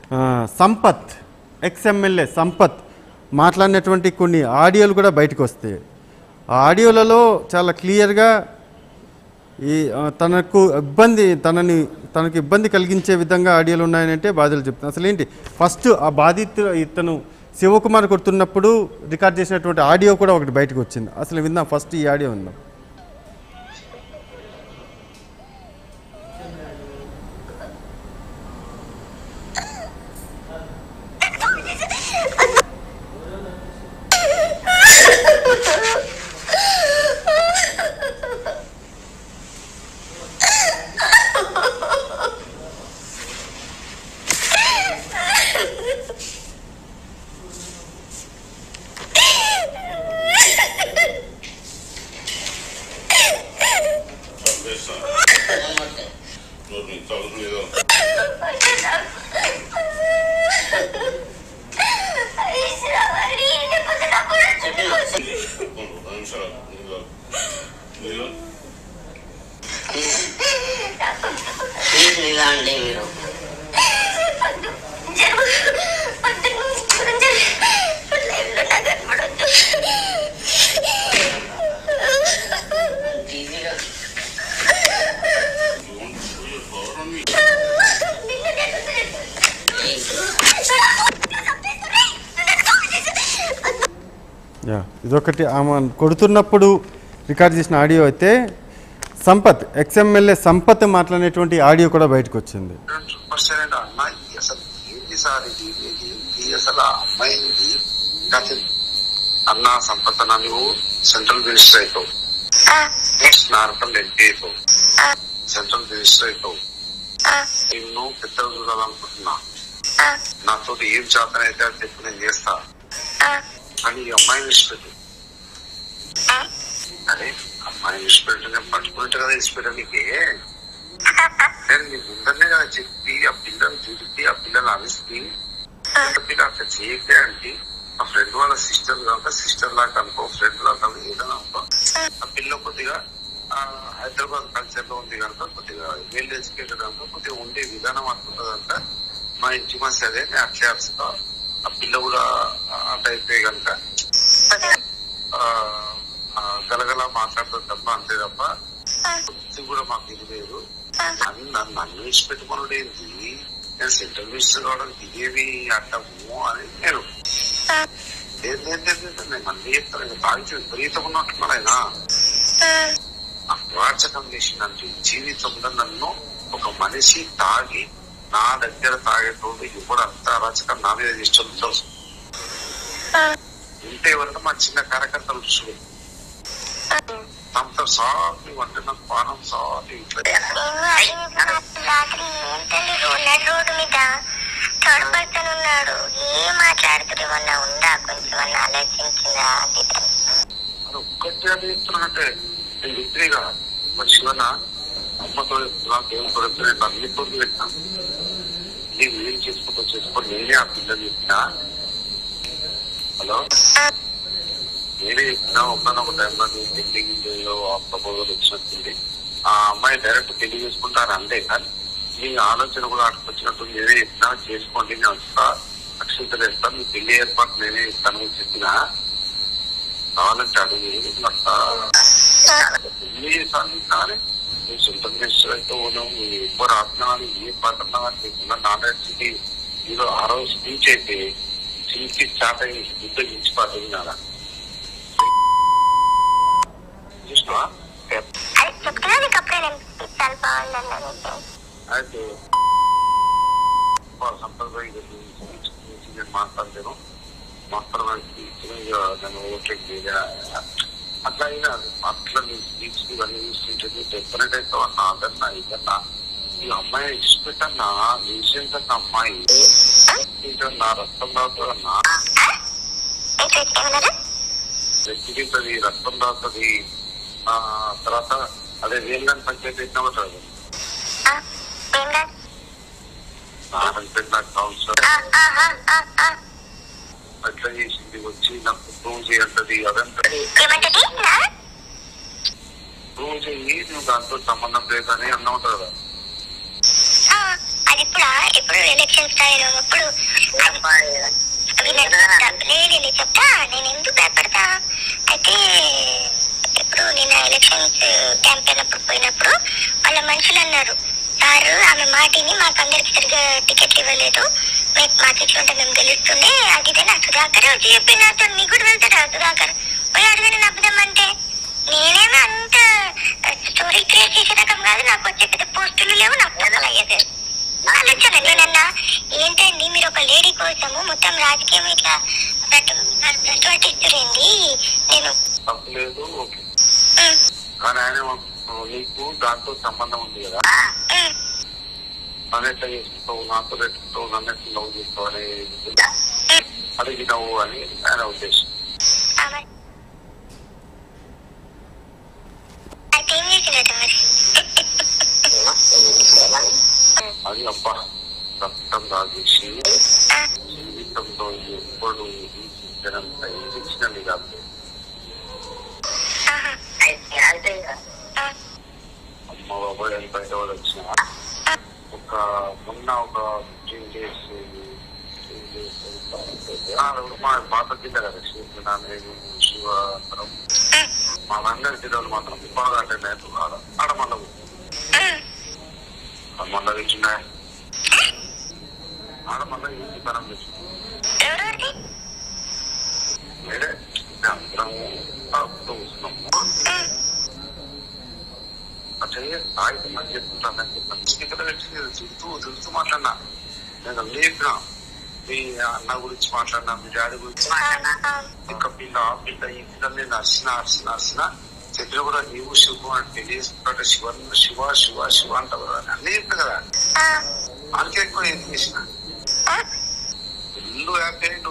ఆ, సంపత్ ఎక్స్ఎమ్మెల్యే సంపత్ మాట్లాడినటువంటి కొన్ని ఆడియోలు కూడా బయటకు వస్తాయి ఆ ఆడియోలలో చాలా క్లియర్గా ఈ ఆ, తనకు ఇబ్బంది తనని తనకు ఇబ్బంది కలిగించే విధంగా ఆడియోలు ఉన్నాయనంటే బాధలు చెప్తాను అసలు ఏంటి ఫస్ట్ ఆ బాధితు ఇతను శివకుమార్ కొడుతున్నప్పుడు రికార్డ్ చేసినటువంటి ఆడియో కూడా ఒకటి బయటకు వచ్చింది అసలు విందాం ఫస్ట్ ఈ ఆడియో విందాం సందేశం నోరు చదువులేదు నిమిషాలు మీరు ప్లీజ్ ఇలా అండి మీరు టీవీలో గౌరవం యా ఇదొకటి ఆమె కొడుతున్నప్పుడు రికార్డ్ చేసిన ఆడియో అయితే సంపత్ ఎక్స్ఎమ్మెల్యే సంపత్ మాట్లాడినటువంటి ఆడియో కూడా బయటకు వచ్చింది పర్సెంట్ అమ్మాయి అసలు ఏంటి సార్ ఇది ఇది ఇది అసలు ఆ అమ్మాయిని కాదు అన్న సంపద నువ్వు సెంట్రల్ మినిస్టర్ అవుతావు నెక్స్ట్ నార్కల్ ఎంపీ అవుతావు సెంట్రల్ మినిస్టర్ అవుతావు నిన్ను పెద్దలు చూడాలనుకుంటున్నా నాతో ఏం చేతనైతే అని చెప్పి నేను చేస్తా కానీ ఈ అమ్మాయిని ఇష్టపెట్టు అరే అమ్మాయిని ఇష్టపెట్టు నేను పట్టుకున్నట్టు కదా ఇష్టపెట్టడానికి నేను నీ ముందరనే కదా చెప్పి ఆ పిల్లలు తిరిగి ఆ పిల్లలు అరిసి పిల్ల అట్లా చేయకే అంటే ఆ ఫ్రెండ్ వాళ్ళ సిస్టర్ కాక సిస్టర్ లాగా అనుకో ఫ్రెండ్ లాగా ఏదైనా అనుకో ఆ పిల్ల కొద్దిగా ఆ, హైదరాబాద్ కల్చర్ లో ఉంది కనుక కొద్దిగా వెల్ ఎడ్యుకేటెడ్ కనుక కొద్దిగా ఉండే విధానం అనుకుంటుంది కనుక మా ఇంటిమస్ అదే నేను అట్లే అరుస్తా ఆ పిల్ల కూడా ఆ టైప్ కనుక ఆ, ఆ, గలగల మాట్లాడుతుంది తప్ప అంతే తప్ప ఇది కూడా మాకు ఇది లేదు నన్ను నన్ను నన్ను వేసి పెట్టుకున్నాడు ఏంటి నేను సెంట్రల్ మినిస్టర్ కావడానికి ఇదేమి అడ్డము అని నేను లేదు లేదు లేదు లేదు, నేను మళ్ళీ చెప్తాను నేను తాగితే విపరీతంగా ఉన్నట్టున్నాను ఆయన అరాచకం చేసిందంటే జీవితంలో నన్ను ఒక మనిషి తాగి నా దగ్గర తాగేటోడు ఇప్పుడు అంత అరాచకం నా మీద ఇష్టం ఉంటే వరకు మా చిన్న కార్యకర్తలు చూడు తమతో సాటి అంటే నాకు పానం సాటి ఇట్లా రాత్రి ఏంటండి రోడ్ రోడ్డు మీద థర్డ్ పర్సన్ ఉన్నాడు ఏం మాట్లాడుతున్నారు ఏమన్నా ఉందా కొంచెం అన్న ఆలోచించిందా అది ఇది అని. అది ఒక్కటే అని చెప్తున్నానంటే నేను విత్రిగా శివన అమ్మతో చెప్తున్నా దేవునితో చెప్తున్నా నేను అన్నితో పెట్టినా నీవు ఏం చేసుకుంటూ చేసుకో నేనే ఆ పిల్లలు చెప్పినా హలో నేనే చెప్పినా ఒకనొక టైంలో నేను పెళ్లి గింజలో ఆ ప్రపోజల్ వచ్చినట్టుంది ఆ అమ్మాయి డైరెక్ట్ పెళ్లి చేసుకుంటాను అందే కానీ మీ ఆలోచన కూడా అక్కడికి వచ్చినట్టు నేనే చెప్పినా చేసుకోండి నేను వస్తా అక్షంతలు వేస్తాను మీ పెళ్లి ఏర్పాటు నేనే ఇస్తాను అని చెప్పినా కావాలంటే అడుగు వస్తా పెళ్లి చేసాను కానీ నువ్వు సొంత మినిస్టర్ అయితే ఉన్నావు నువ్వు ఎక్కువ రాసినా అని ఏ పడుతున్నా అని నీకున్న నాలెడ్జ్ కి మీరు ఆ రోజు స్పీచ్ అయితే చించి చాట యుద్ధ ఇచ్చి పడుతుంది కదా చూసినావా అది చెప్తున్నా నీకు అప్పుడే నేను ఇస్తాను బాగుందన్న అయితే సంప్రదాయ స్పీచ్ గురించి నేను మాట్లాడలేను మాత్రమే స్పీచ్ నేను ఓట్లకి అట్లా అయినా అట్లా నీ స్పీచ్ ఇవన్నీ చూస్తుంటే డెఫినెట్ అయితే అన్నా అదన్నా ఇదన్నా ఈ అమ్మాయి ఇష్టపెట్టన్నా రీసెంట్ అన్న అమ్మాయి ఇంకా నా రక్తం దాగుతుందన్నా ఏమన్నారు రెచ్చిగిస్తుంది రక్తం దాగుతుంది ఆ తర్వాత అదే వేలని పంచాయతీ పెట్టినా కదా ఆ, ఏం కాదు నా హస్బెండ్ నాకు కౌన్సిలర్ ఆ, ఆ, ఆ, ఆ, ఆ. అట్లా చేసింది వచ్చి నాకు ప్రూవ్ చేయంటది అదంతా ఏమంటది నా? ప్రూవ్ చెయ్యి నువ్వు దాంతో సంబంధం లేదని అన్నావు కదా ఆ, అది ఇప్పుడు ఇప్పుడు ఎలక్షన్స్ టైం ఇప్పుడు అవి నేను చెప్తా లేదు నేను చెప్తా నేను ఎందుకు భయపడతా అయితే ఇప్పుడు నేను ఎలక్షన్స్ క్యాంపెయిన్ అప్పుడు పోయినప్పుడు వాళ్ళ మనుషులు అన్నారు సార్ ఆమె మాటిని మాకు అందరికి సరిగ్గా టికెట్లు ఇవ్వలేదు మీకు మాకు ఇచ్చి ఉంటే మేము గెలుస్తుండే అది ఇదే నా సుధాకర్ వచ్చి చెప్పి నాతో నీ కూడా వెళ్తాడా సుధాకర్ పోయి అడగని నప్పుదామంటే నేనేమో అంత స్టోరీ క్రియేట్ చేసే రకం కాదు నాకు వచ్చే పెద్ద పోస్టులు లేవు నాకు పొగలు అయ్యేది ఆలోచన నేనన్నా ఏంటండి మీరు ఒక లేడీ కోసము మొత్తం రాజకీయం ఇట్లా భ్రష్టు పట్టిస్తురేంది నేను తప్పలేదు ఓకే ఉమ్, కానీ ఆయన నీకు దాంతో సంబంధం ఉంది కదా ఉమ్, నన్ను ఎట్లా చేసుకుంటావు నాతో పెట్టుకుంటావు నన్ను ఎట్లా లవ్ చేస్తావు అని ఉమ్. అడిగినావు అని ఆయన ఉద్దేశం ఆమె- అయితే ఏం చేసినట్టు మరి అది అబ్బా రక్తం తాగేసి ఆ, జీవితంలో ఎప్పుడు హింసించినంత హింసించినది కాదు ఆహా. ఆ, అమ్మ బాబాయ్ అని బయట వాళ్ళు వచ్చిన ఒక మొన్న ఒక ఫిఫ్టీన్ డేస్ మా పాత జిల్లా కదా శివ నాన్నయ్య శివ అందరం ఉమ్, మా అందరి జిల్లాలు మాత్రం బాగా అంటే నేను ఆడ ఆడ మళ్ళీ ఉమ్. మళ్ళీ తెచ్చిన ఆడ మళ్ళీ ఇంటి పరం తెచ్చిన ఎవరెవరిది? వేరే అందరం ఆడుతూ వస్తున్నాము ఉమ్, అచ్చయ్య సాయితం అని చెప్తుంటాను చెప్పాను స్పీకర్ పెట్టి చూస్తూ చూస్తూ మాట్లాడినా నేను లేపినా మీ అన్న గురించి మాట్లాడినా మీ డాడీ గురించి మాట్లాడినా ఆ, ఇంకా పిల్ల ఆ పిల్ల ఈ పిల్ల నేను అర్చిన అర్చిన అర్చిన చెప్పిన కూడా నీవు శివ అని తెలియజేసుకుంటే శివ శివ శివ శివ అంటావు కదా అని అన్నీ చెప్పిన కదా ఆ, అందుకే ఎక్కువ ఏం చేసిన ఆ. ఇల్లు హ్యాపీ అయ్యిండు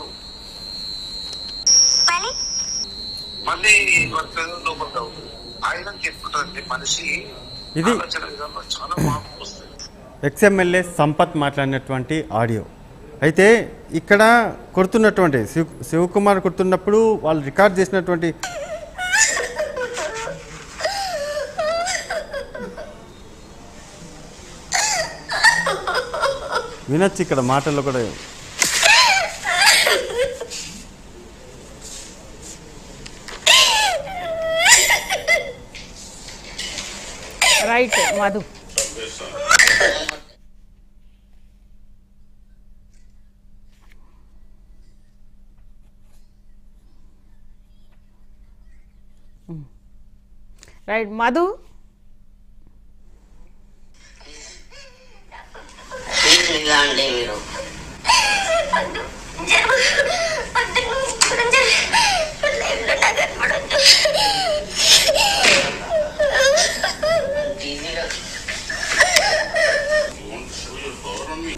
మళ్ళీ మళ్ళీ వర్క్ లోపల అవుతుంది ఆయన చెప్పుతుంది మనిషి ఇది- ఆలోచన విధానంలో చాలా మార్పు వస్తుంది ఎక్స్ఎమ్మెల్యే సంపత్ మాట్లాడినటువంటి ఆడియో అయితే ఇక్కడ కొడుతున్నటువంటి శివ శివకుమార్ కొడుతున్నప్పుడు వాళ్ళు రికార్డ్ చేసినటువంటి వినొచ్చు ఇక్కడ మాటల్లో కూడా రైట్ మధు చంపేస్తాను రైట్ మధు ఇలాంటి మీరు ఈజీగా want to show your power on me.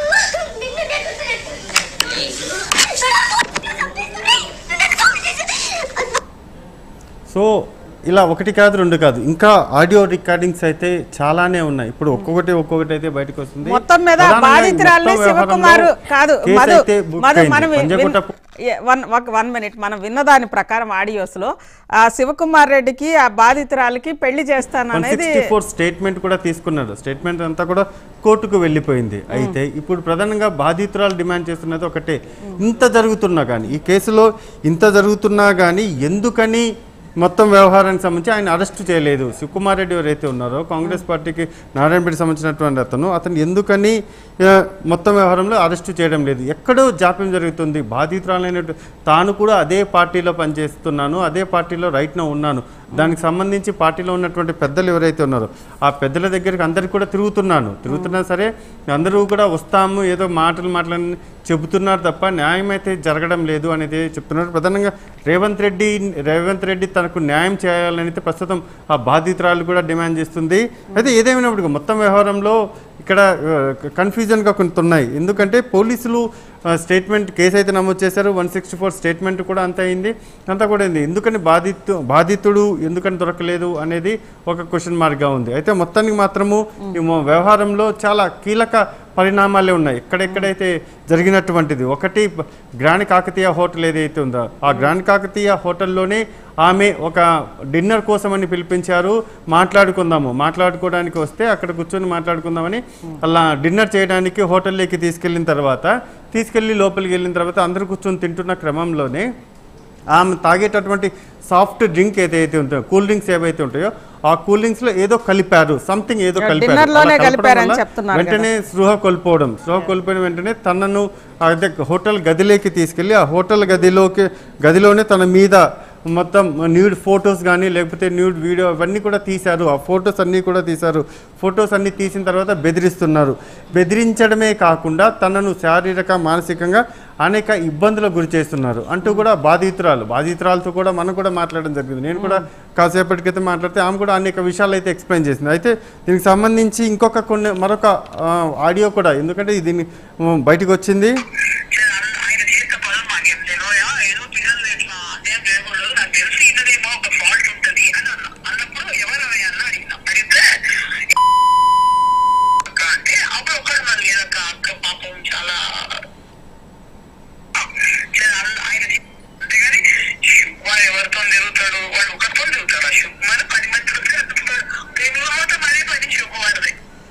So ఇలా ఒకటి కాదు రెండు కాదు ఇంకా ఆడియో రికార్డింగ్స్ అయితే చాలానే ఉన్నాయి ఇప్పుడు ఒక్కొక్కటి ఒక్కొక్కటి అయితే బయటకు వస్తుంది మొత్తం మీద ప్రధానంగా ఈ బాధితురాల్ని మొత్తం శివకుమార్ వ్యవహారంలో కాదు కేసు మధు అయితే బుక్ మధు అయింది. మనం విన్- పంజాగుట్ట ఏ- వన్ ఒక వన్ మినిట్ మనం విన్నదాని ప్రకారం ఆడియోస్ లో ఆ శివకుమార్ రెడ్డికి ఆ బాధితురాలకి పెళ్లి వన్ చేస్తాననేది సిక్స్టీ ఫోర్ స్టేట్మెంట్ కూడా తీసుకున్నారు స్టేట్మెంట్ అంతా కూడా కోర్టుకు వెళ్ళిపోయింది అయితే ఇప్పుడు ప్రధానంగా బాధితురాలు డిమాండ్ చేస్తున్నది ఒకటే ఇంత జరుగుతున్నా కానీ ఈ కేసులో ఇంత జరుగుతున్నా కానీ ఎందుకని మొత్తం వ్యవహారానికి సంబంధించి ఆయన అరెస్ట్ చేయలేదు శివకుమార్ రెడ్డి ఎవరైతే ఉన్నారో కాంగ్రెస్ పార్టీకి నారాయణపేట సంబంధించినటువంటి అతను అతను ఎందుకని ఆ, మొత్తం వ్యవహారంలో అరెస్టు చేయడం లేదు ఎక్కడో జాప్యం జరుగుతుంది బాధితురాలైనట్టు తాను కూడా అదే పార్టీలో పనిచేస్తున్నాను అదే పార్టీలో రైట్న ఉన్నాను దానికి సంబంధించి పార్టీలో ఉన్నటువంటి పెద్దలు ఎవరైతే ఉన్నారో ఆ పెద్దల దగ్గరికి అందరికి కూడా తిరుగుతున్నాను తిరుగుతున్నా సరే అందరూ కూడా వస్తాము ఏదో మాటలు మాటలని చెబుతున్నారు తప్ప న్యాయం అయితే జరగడం లేదు అనేది చెప్తున్నారు ప్రధానంగా రేవంత్ రెడ్డి రేవంత్ రెడ్డి తనకు న్యాయం చేయాలని అయితే ప్రస్తుతం ఆ బాధితురాలు కూడా డిమాండ్ చేస్తుంది అయితే ఏదేమైనప్పుడు మొత్తం వ్యవహారంలో ఇక్కడ కన్ఫ్యూజన్గా కొంత ఉన్నాయి ఎందుకంటే పోలీసులు ఆ, స్టేట్మెంట్ కేసు అయితే నమోదు చేశారు వన్ సిక్స్టీ ఫోర్ స్టేట్మెంట్ కూడా అంత అయింది అంతా కూడా అయింది ఎందుకని బాధితు బాధితుడు ఎందుకని దొరకలేదు అనేది ఒక క్వశ్చన్ మార్క్గా ఉంది అయితే మొత్తానికి మాత్రము ఈ మొ- వ్యవహారంలో చాలా కీలక పరిణామాలే ఉన్నాయి ఎక్కడెక్కడైతే జరిగినటువంటిది ఒకటి గ్రాండ్ కాకతీయ హోటల్ ఏదైతే ఉందో ఆ గ్రాండ్ కాకతీయ హోటల్లోనే ఆమె ఒక డిన్నర్ కోసమని పిలిపించారు మాట్లాడుకుందాము మాట్లాడుకోవడానికి వస్తే అక్కడ కూర్చొని మాట్లాడుకుందామని అలా డిన్నర్ చేయడానికి హోటల్లోకి తీసుకెళ్ళిన తర్వాత తీసుకెళ్ళి లోపలికి వెళ్ళిన తర్వాత అందరూ కూర్చొని తింటున్న క్రమంలోనే ఆమె తాగేటటువంటి సాఫ్ట్ డ్రింక్ ఏదైతే ఉంటుందో కూల్ డ్రింక్స్ ఏవైతే ఉంటాయో ఆ కూల్ డ్రింక్స్ లో ఏదో కలిపారు సంథింగ్ ఏదో Yeah, కలిపారు dinner లోనే అలా కలపడం కలిపారని వల్ల చెప్తున్నారు వెంటనే స్పృహ కోల్పోవడం స్పృహ కోల్పోయిన వెంటనే తనను అదే హోటల్ గదిలోకి తీసుకెళ్ళి ఆ హోటల్ గదిలోకి గదిలోనే తన మీద మొత్తం న్యూడ్ ఫొటోస్ కానీ లేకపోతే న్యూడ్ వీడియో అవన్నీ కూడా తీశారు ఆ ఫొటోస్ అన్నీ కూడా తీశారు ఫొటోస్ అన్నీ తీసిన తర్వాత బెదిరిస్తున్నారు బెదిరించడమే కాకుండా తనను శారీరక మానసికంగా అనేక ఇబ్బందులకు గురి చేస్తున్నారు అంటూ కూడా బాధితురాలు బాధితురాలతో కూడా మనం కూడా మాట్లాడడం జరిగింది నేను కూడా కాసేపటి క్రితం మాట్లాడితే ఆమె కూడా అనేక విషయాలు అయితే ఎక్స్ప్లెయిన్ చేసింది అయితే దీనికి సంబంధించి ఇంకొక కొన్ని మరొక ఆ, ఆడియో కూడా ఎందుకంటే ఇది ఉమ్, బయటకు వచ్చింది ఆయన చేసే పనులు మాకేం తెలియదా ఏదో పిల్లలు ఇట్లా అన్యాయం చేయకూడదు నాకు తెలిసి ఇతనేమో ఒక ఫాల్ట్ ఉంటుంది అని అన్నా అన్నప్పుడు ఎవరు అన్న అడిగిన అడిగితే అక్క అంటే అప్పుడు ఒకడు నన్ను లేదక్క అక్క పాపం చాలా సరే, అన్న- ఆయన అంతే కానీ వాడు ఎవరితో తిరుగుతాడు వాడు ఒకరితో తిరుగుతాడు ఆ శుభ్మని పది మందితో తిరుగుతాడు ప్రేమిలో మాత్రం అదే పని శుభవారిది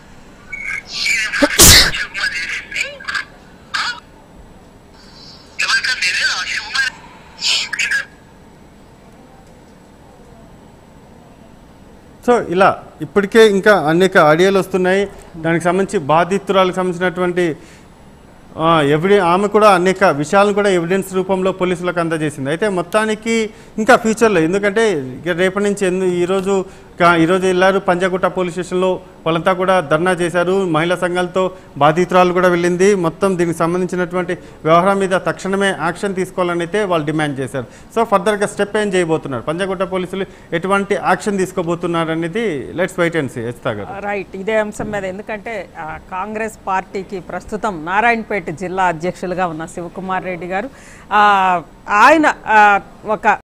శుభ్మ చేసింది ఆ? ఎవరికన్నా తెలియదా శుభ్మ సో ఇలా ఇప్పటికే ఇంకా అనేక ఆడియోలు వస్తున్నాయి దానికి సంబంధించి బాధితురాలకు సంబంధించినటువంటి ఎవిడె ఆమె కూడా అనేక విషయాలను కూడా ఎవిడెన్స్ రూపంలో పోలీసులకు అందజేసింది అయితే మొత్తానికి ఇంకా ఫ్యూచర్లో ఎందుకంటే ఇక రేపటి నుంచి ఎందు ఈరోజు కా- ఈరోజు వెళ్ళారు పంజాగుట్ట పోలీస్ స్టేషన్లో వాళ్ళంతా కూడా ధర్నా చేశారు మహిళా సంఘాలతో బాధితురాలు కూడా వెళ్ళింది మొత్తం దీనికి సంబంధించినటువంటి వ్యవహారం మీద తక్షణమే యాక్షన్ తీసుకోవాలని అయితే వాళ్ళు డిమాండ్ చేశారు సో ఫర్దర్గా స్టెప్ ఏం చేయబోతున్నారు పంజాగుట్ట పోలీసులు ఎటువంటి యాక్షన్ తీసుకోబోతున్నారు అనేది లెట్స్ వెయిట్ అండ్ సీ ఎస్తా గారు రైట్ ఇదే అంశం మీద ఎందుకంటే ఆ, కాంగ్రెస్ పార్టీకి ప్రస్తుతం నారాయణపేట జిల్లా అధ్యక్షులుగా ఉన్న శివకుమార్ రెడ్డి గారు ఆ, ఆయన ఆ, ఒక